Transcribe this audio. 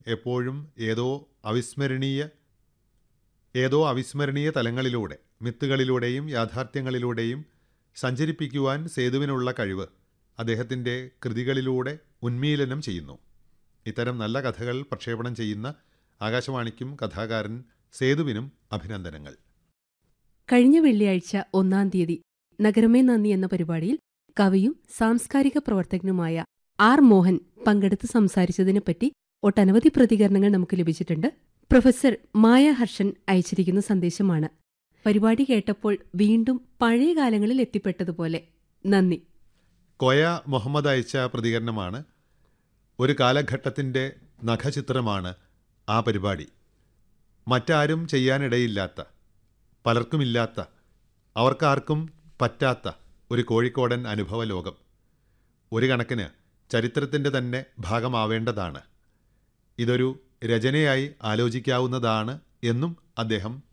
എപ്പോഴും ഏതോ അവിസ്മരണീയ ഏതോ അവിസ്മരണീയ തലങ്ങളിലൂടെ മിത്തുകളിലൂടെയും യാഥാർത്ഥ്യങ്ങളിലൂടെയും സഞ്ചരിപ്പിക്കുവാൻ സേതുവിനുള്ള കഴിവ് അദ്ദേഹത്തിൻ്റെ കൃതികളിലൂടെ ഉന്മീലനം ചെയ്യുന്നു ഇത്തരം നല്ല കഥകൾ പ്രക്ഷേപണം ചെയ്യുന്ന ആകാശവാണിക്കും കഥാകാരൻ സേതുവിനും അഭിനന്ദനങ്ങൾ കഴിഞ്ഞ വെള്ളിയാഴ്ച ഒന്നാം തീയതി നഗരമേ നന്ദി എന്ന പരിപാടിയിൽ കവിയും സാംസ്കാരിക പ്രവർത്തകനുമായ ആർ മോഹൻ പങ്കെടുത്ത് സംസാരിച്ചതിനെപ്പറ്റി ഒട്ടനവധി പ്രതികരണങ്ങൾ നമുക്ക് ലഭിച്ചിട്ടുണ്ട് പ്രൊഫസർ മായ ഹർഷൻ അയച്ചിരിക്കുന്ന സന്ദേശമാണ് പരിപാടി കേട്ടപ്പോൾ വീണ്ടും പഴയ കാലങ്ങളിൽ എത്തിപ്പെട്ടതുപോലെ നന്ദി കോയ മുഹമ്മദ് അയച്ച പ്രതികരണമാണ് ഒരു കാലഘട്ടത്തിൻ്റെ നഖചിത്രമാണ് ആ പരിപാടി മറ്റാരും ചെയ്യാനിടയില്ലാത്ത പലർക്കുമില്ലാത്ത അവർക്കാർക്കും പറ്റാത്ത ഒരു കോഴിക്കോടൻ അനുഭവ ലോകം ഒരു കണക്കിന് ചരിത്രത്തിൻ്റെ തന്നെ ഭാഗമാവേണ്ടതാണ് ഇതൊരു രചനയായി ആലോചിക്കാവുന്നതാണ് എന്നും അദ്ദേഹം